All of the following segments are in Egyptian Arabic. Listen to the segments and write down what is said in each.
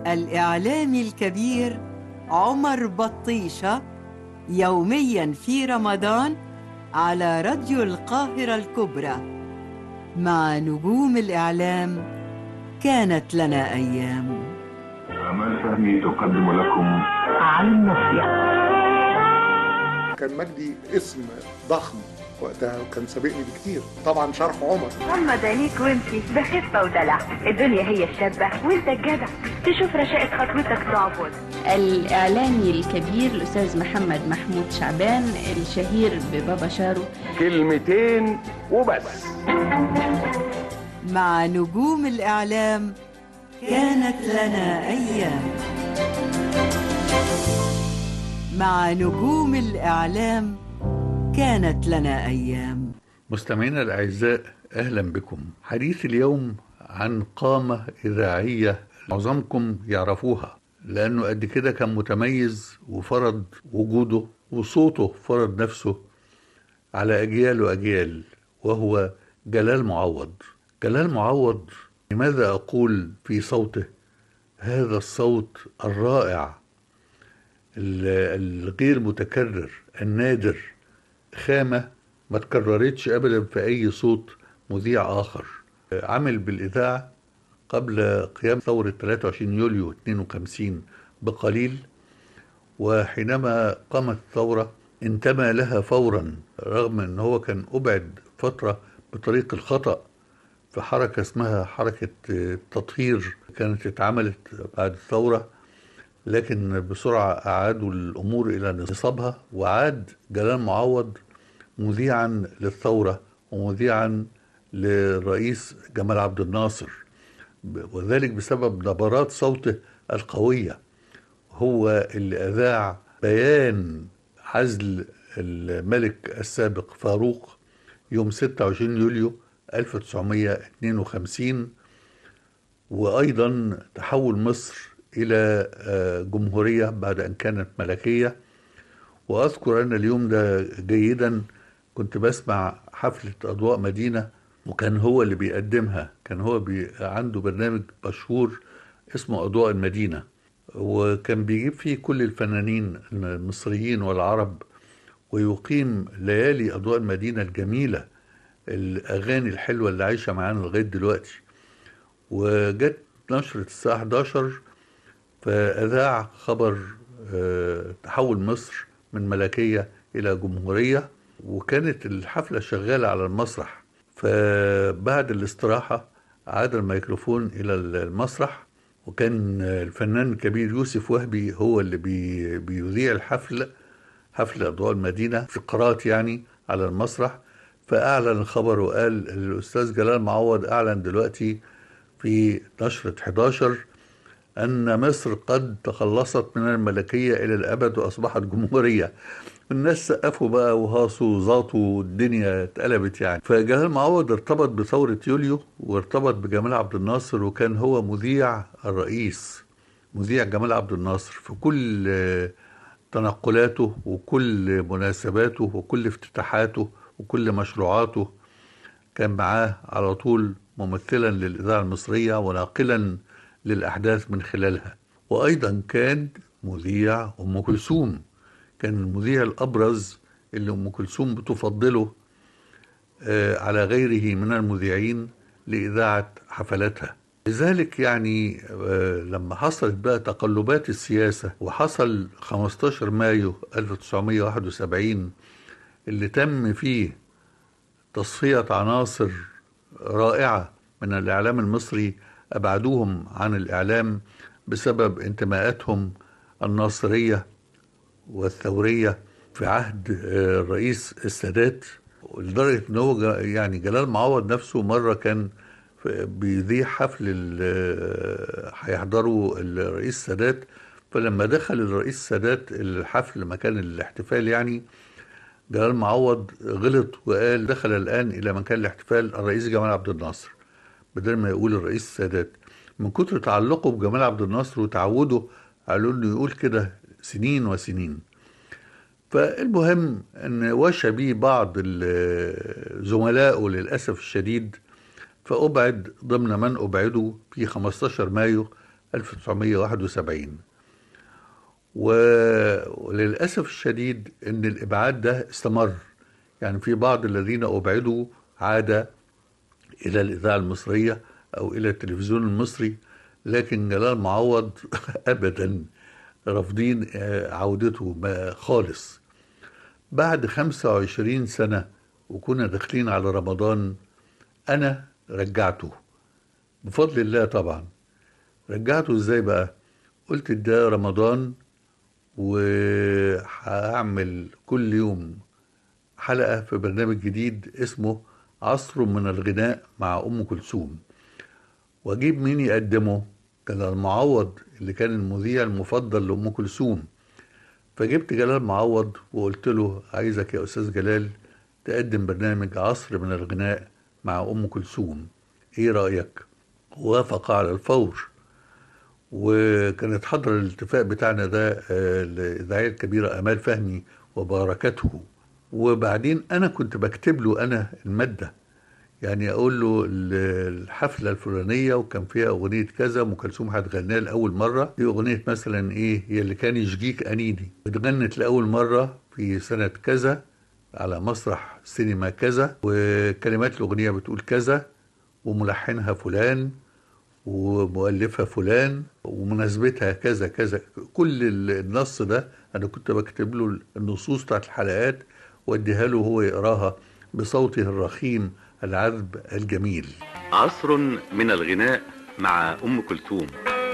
الإعلامي الكبير عمر بطيشة يوميا في رمضان على راديو القاهرة الكبرى مع نجوم الإعلام كانت لنا أيام أمال فهمي تقدم لكم عن نصيحة كان مجدي اسم ضخم وقتها وكان سابقني بكتير طبعا شرح عمر غمض عينيك وامشي بخفة ودلع الدنيا هي الشابة وانت الجدع تشوف رشاقة خطوتك تعبد الإعلامي الكبير الأستاذ محمد محمود شعبان الشهير ببابا شارو كلمتين وبس مع نجوم الإعلام كانت لنا أيام مع نجوم الإعلام كانت لنا أيام مستمعينا الأعزاء أهلا بكم حديث اليوم عن قامة إذاعية معظمكم يعرفوها لأنه قد كده كان متميز وفرض وجوده وصوته فرض نفسه على أجيال وأجيال وهو جلال معوض جلال معوض لماذا أقول في صوته هذا الصوت الرائع الغير متكرر النادر خامة ما تكررتش أبدا في أي صوت مذيع آخر عمل بالإذاعة قبل قيام ثورة 23 يوليو 52 بقليل وحينما قامت الثورة انتمى لها فورا رغم ان هو كان أبعد فترة بطريق الخطأ في حركة اسمها حركة تطهير كانت اتعملت بعد الثورة لكن بسرعة أعادوا الأمور إلى نصابها وعاد جلال معوض مذيعا للثورة ومذيعا للرئيس جمال عبد الناصر وذلك بسبب نبرات صوته القوية هو اللي أذاع بيان عزل الملك السابق فاروق يوم 26 يوليو 1952 وأيضا تحول مصر إلى جمهورية بعد أن كانت ملكية وأذكر أن اليوم ده جيدا كنت بسمع حفلة أضواء مدينة وكان هو اللي بيقدمها كان هو بي عنده برنامج مشهور اسمه أضواء المدينة وكان بيجيب فيه كل الفنانين المصريين والعرب ويقيم ليالي أضواء المدينة الجميلة الأغاني الحلوة اللي عايشة معانا لغاية دلوقتي وجت نشرة الساعة 11 فأذاع خبر تحول مصر من ملكية إلى جمهورية وكانت الحفلة شغالة على المسرح فبعد الاستراحة عاد الميكروفون إلى المسرح وكان الفنان الكبير يوسف وهبي هو اللي بي بيذيع الحفل حفل أضواء المدينة فقرات يعني على المسرح فأعلن الخبر وقال الأستاذ جلال معوض أعلن دلوقتي في نشرة 11 أن مصر قد تخلصت من الملكية إلى الأبد وأصبحت جمهورية الناس سقفوا بقى وهاصوا وزاطوا والدنيا اتقلبت يعني فجلال معوض ارتبط بثورة يوليو وارتبط بجمال عبد الناصر وكان هو مذيع الرئيس مذيع جمال عبد الناصر في كل تنقلاته وكل مناسباته وكل افتتاحاته وكل مشروعاته كان معاه على طول ممثلا للإذاعة المصرية وناقلا للأحداث من خلالها وأيضا كان مذيع أم كلثوم كان المذيع الأبرز اللي أم كلثوم بتفضله على غيره من المذيعين لإذاعة حفلاتها لذلك يعني لما حصلت بقى تقلبات السياسة وحصل 15 مايو 1971 اللي تم فيه تصفية عناصر رائعة من الإعلام المصري أبعدوهم عن الإعلام بسبب انتماءاتهم الناصرية والثورية في عهد الرئيس السادات لدرجة ان هو يعني جلال معوض نفسه مرة كان بيذيع حفل هيحضروا الرئيس السادات فلما دخل الرئيس السادات الحفل مكان الاحتفال يعني جلال معوض غلط وقال دخل الآن إلى مكان الاحتفال الرئيس جمال عبد الناصر بدل ما يقول الرئيس السادات من كتر تعلقه بجمال عبد الناصر وتعوده على انه يقول كده سنين وسنين فالمهم ان وشى بيه بعض زملائه للاسف الشديد فابعد ضمن من ابعدوا في 15 مايو 1971 و- وللأسف الشديد أن الإبعاد ده استمر يعني في بعض الذين أبعدوا عاد إلى الإذاعة المصرية أو إلى التلفزيون المصري لكن جلال معوض أبدا رافضين آه، عودته ما- خالص بعد 25 سنة وكنا داخلين على رمضان أنا رجعته بفضل الله طبعا رجعته ازاي بقى قلت ده رمضان وهعمل كل يوم حلقة في برنامج جديد اسمه عصر من الغناء مع أم كلثوم واجيب مين يقدمه كان المعوض اللي كان المذيع المفضل لأم كلثوم فجبت جلال معوض وقلت له عايزك يا أستاذ جلال تقدم برنامج عصر من الغناء مع أم كلثوم إيه رأيك؟ وافق على الفور وكانت حضر الاتفاق بتاعنا ده آه، الإذاعية الكبيرة أمال فهمي وبركته وبعدين أنا كنت بكتب له أنا المادة يعني أقول له ال- الحفلة الفلانية وكان فيها أغنية كذا أم كلثوم هتغنيها لأول مرة دي أغنية مثلا إيه هي اللي كان يشجيك أنيني اتغنت لأول مرة في سنة كذا على مسرح سينما كذا وكلمات الأغنية بتقول كذا وملحنها فلان ومؤلفها فلان ومناسبتها كذا كذا كل ال- النص ده انا كنت بكتب له النصوص بتاعت الحلقات واديها له هو يقراها بصوته الرخيم العذب الجميل عصر من الغناء مع أم كلثوم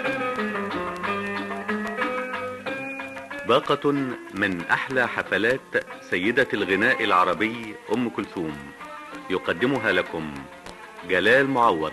باقة من أحلى حفلات سيدة الغناء العربي أم كلثوم يقدمها لكم جلال معوض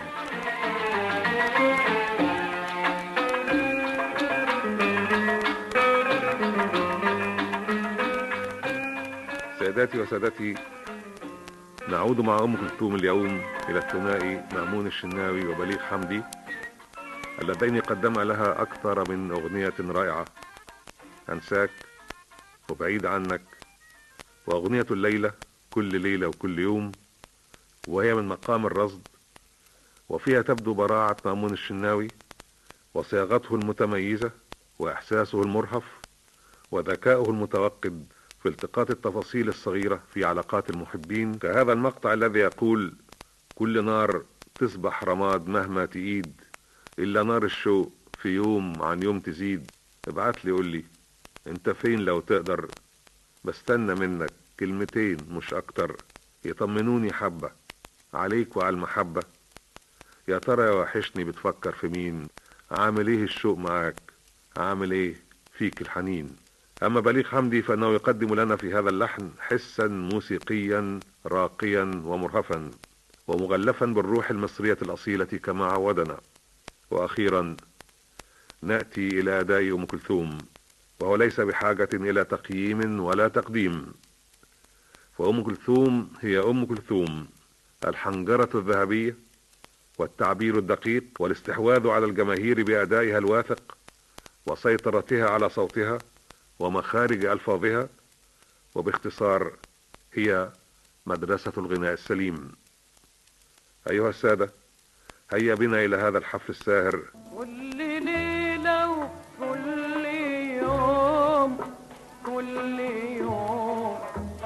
ساداتي وسادتي نعود مع أم كلثوم اليوم إلى الثنائي مأمون الشناوي وبليغ حمدي اللذين قدما لها أكثر من أغنية رائعة أنساك وبعيد عنك وأغنية الليلة كل ليلة وكل يوم وهي من مقام الرصد وفيها تبدو براعة مأمون الشناوي وصياغته المتميزة وإحساسه المرهف وذكاؤه المتوقد في التقاط التفاصيل الصغيرة في علاقات المحبين كهذا المقطع الذي يقول كل نار تصبح رماد مهما تقيد إلا نار الشوق في يوم عن يوم تزيد ابعت لي قول لي انت فين لو تقدر بستنى منك كلمتين مش اكتر يطمنوني حبة عليك وعلى المحبة يا ترى يا وحشني بتفكر في مين عامل ايه الشوق معاك عامل ايه فيك الحنين اما بليغ حمدي فانه يقدم لنا في هذا اللحن حسا موسيقيا راقيا ومرهفا ومغلفا بالروح المصرية الاصيلة كما عودنا واخيرا ناتي الى اداء ام كلثوم وهو ليس بحاجة الى تقييم ولا تقديم فام كلثوم هي ام كلثوم الحنجرة الذهبية والتعبير الدقيق والاستحواذ على الجماهير بادائها الواثق وسيطرتها على صوتها ومخارج الفاظها وباختصار هي مدرسة الغناء السليم ايها السادة هيا بنا الى هذا الحفل الساهر كل ليلة وكل يوم كل يوم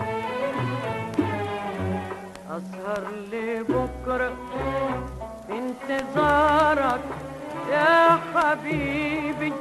أسهر لبكرة في انتظارك يا حبيبي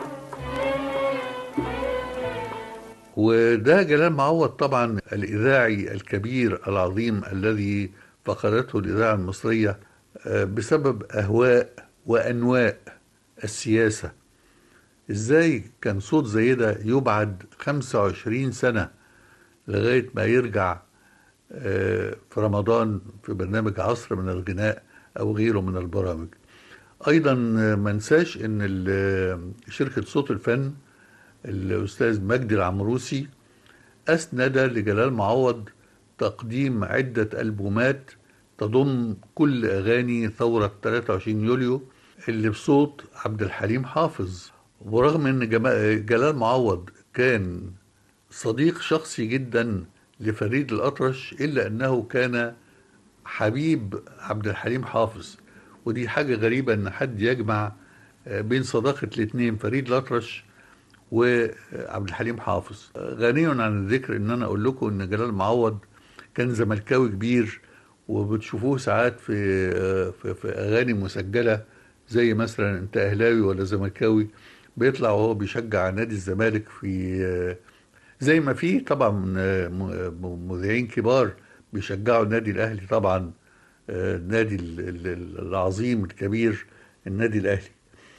وده جلال معوض طبعا الإذاعي الكبير العظيم الذي فقدته الإذاعة المصرية آه، بسبب أهواء وأنواء السياسة إزاي كان صوت زي ده يبعد 25 سنة لغاية ما يرجع آه، في رمضان في برنامج عصر من الغناء أو غيره من البرامج أيضا آه، ما ننساش إن ال- شركة صوت الفن الأستاذ مجدي العمروسي أسند لجلال معوض تقديم عدة ألبومات تضم كل أغاني ثورة 23 يوليو اللي بصوت عبد الحليم حافظ ورغم أن جما- جلال معوض كان صديق شخصي جدا لفريد الأطرش إلا أنه كان حبيب عبد الحليم حافظ ودي حاجة غريبة أن حد يجمع آه، بين صداقة الاثنين فريد الأطرش وعبد الحليم حافظ آه، غني عن الذكر ان انا اقول لكم ان جلال معوض كان زملكاوي كبير وبتشوفوه ساعات في آه، في, في اغاني مسجله زي مثلا انت اهلاوي ولا زملكاوي بيطلع وهو بيشجع نادي الزمالك في آه، زي ما في طبعا آه، م- م- مذيعين كبار بيشجعوا النادي الاهلي طبعا آه، النادي ال- ال- العظيم الكبير النادي الاهلي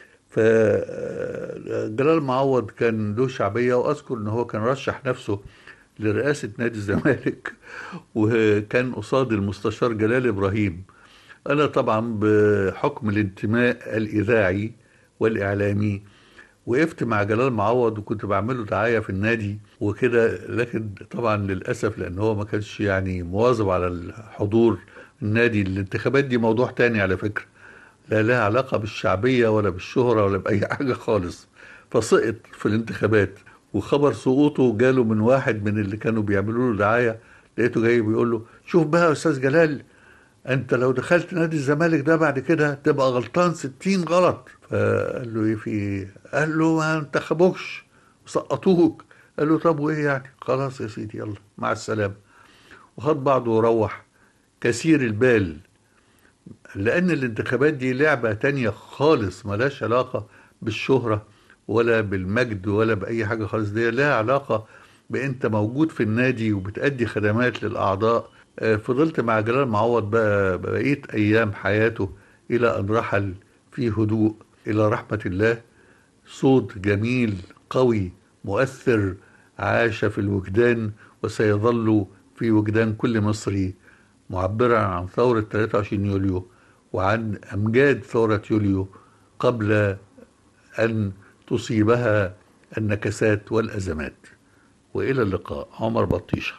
فجلال معوض كان له شعبيه واذكر ان هو كان رشح نفسه لرئاسه نادي الزمالك وكان قصاد المستشار جلال ابراهيم انا طبعا بحكم الانتماء الاذاعي والاعلامي وقفت مع جلال معوض وكنت بعمل له دعايه في النادي وكده لكن طبعا للاسف لان هو ما كانش يعني مواظب على الحضور النادي الانتخابات دي موضوع تاني على فكره لا لها علاقه بالشعبيه ولا بالشهره ولا باي حاجه خالص فسقط في الانتخابات وخبر سقوطه جاله من واحد من اللي كانوا بيعملوا له دعايه لقيته جاي بيقول له شوف بقى يا استاذ جلال انت لو دخلت نادي الزمالك ده بعد كده تبقى غلطان ستين غلط فقال له ايه في ايه قال له ما انتخبوكش سقطوك قال له طب وايه يعني خلاص يا سيدي يلا مع السلامه وخد بعضه وروح كثير البال لان الانتخابات دي لعبه تانية خالص ملهاش علاقه بالشهره ولا بالمجد ولا باي حاجه خالص دي لها علاقه بانت موجود في النادي وبتأدي خدمات للاعضاء آه، فضلت مع جلال معوض بقى بقية ايام حياته الى ان رحل في هدوء الى رحمه الله صوت جميل قوي مؤثر عاش في الوجدان وسيظل في وجدان كل مصري معبرا عن ثورة 23 يوليو وعن أمجاد ثورة يوليو قبل أن تصيبها النكسات والأزمات وإلى اللقاء عمر بطيشة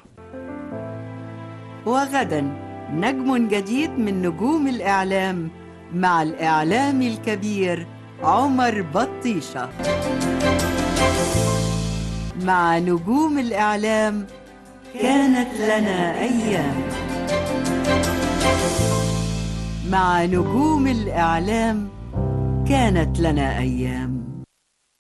وغدا نجم جديد من نجوم الإعلام مع الإعلامي الكبير عمر بطيشة مع نجوم الإعلام كانت لنا أيام مع نجوم الإعلام كانت لنا أيام